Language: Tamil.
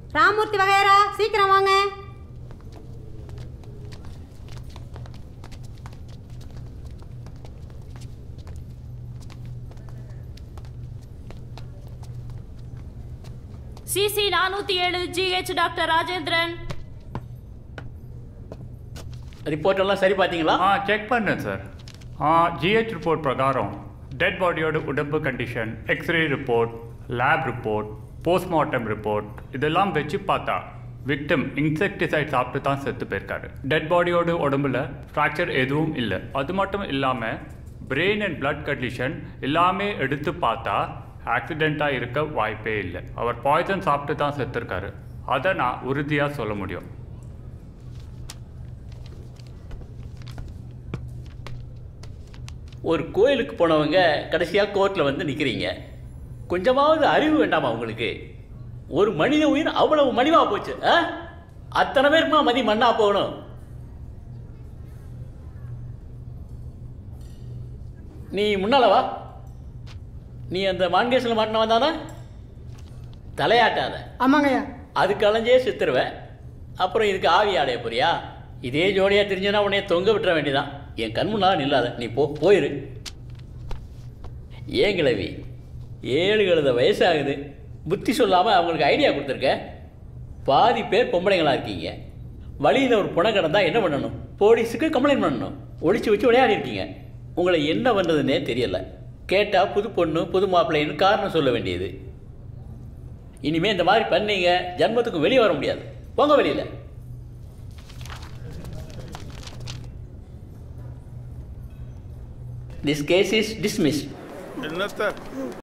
ராமூர்த்தி வகையரா சீக்கிரம் வாங்க சிசி நானூத்தி ஏழு ஜிஹெச் டாக்டர் ராஜேந்திரன் ரிப்போர்ட் எல்லாம் சரி பார்த்தீங்களா ஆ செக் பண்ணேன் சார் ஆ ஜிஹெச் ரிப்போர்ட் பிரகாரம் டெட் பாடியோட உடம்பு condition x ray report lab report postmortem report இதெல்லாம் வச்சு பார்த்தா விக்டிம் இன்செக்டிசைட் சாப்பிட்டு தான் செத்து போயிருக்காரு டெட் பாடியோட உடம்புல ஃப்ராக்சர் எதுவும் இல்லை அது மட்டும் இல்லாமல் பிரெயின் அண்ட் blood கண்டிஷன் எல்லாமே எடுத்து பார்த்தா ஆக்சிடெண்ட்டாக இருக்க வாய்ப்பே இல்லை அவர் பாய்சன் சாப்பிட்டு தான் செத்துருக்காரு அதை நான் உறுதியாக சொல்ல முடியும் ஒரு கோயிலுக்கு போனவங்க கடைசியாக கோர்ட்டில் வந்து நிற்கிறீங்க கொஞ்சமாவது அறிவு வேண்டாமா உங்களுக்கு ஒரு மனித உயிர் அவ்வளவு மலிவா போச்சு ஆ அத்தனை பேருக்குமா மதி மண்ணா போகணும் நீ முன்னால வா நீ அந்த மான்கேஸில் மாட்டினவன் தானே தலையாட்டாத ஆமாங்கய்யா அதுக்கு அலைஞ்சே செத்துருவேன் அப்புறம் இதுக்கு ஆவி ஆடைய போறியா இதே ஜோடியாக தெரிஞ்சுன்னா உன்னைய தொங்க விட்டுற வேண்டியதான் என் கண் முன்னால் நில்லாத நீ போ போயிரு ஏன் கிழவி ஏழு கழுத வயசாகுது புத்தி சொல்லாமல் அவங்களுக்கு ஐடியா கொடுத்துருக்க பாதி பேர் பொம்பளைங்களா இருக்கீங்க வழியில் ஒரு புணம் கிடந்தா என்ன பண்ணணும் போலீஸுக்கு கம்ப்ளைண்ட் பண்ணணும் ஒளிச்சு வச்சு விளையாடி இருக்கீங்க உங்களை என்ன பண்ணுறதுன்னே தெரியல கேட்டால் புது பொண்ணு புது மாப்பிள்ளைன்னு காரணம் சொல்ல வேண்டியது இனிமே இந்த மாதிரி பண்ணீங்க ஜன்மத்துக்கு வெளியே வர முடியாது போங்க வெளியில திஸ் கேஸ் இஸ் டிஸ்மிஸ் என்னத்த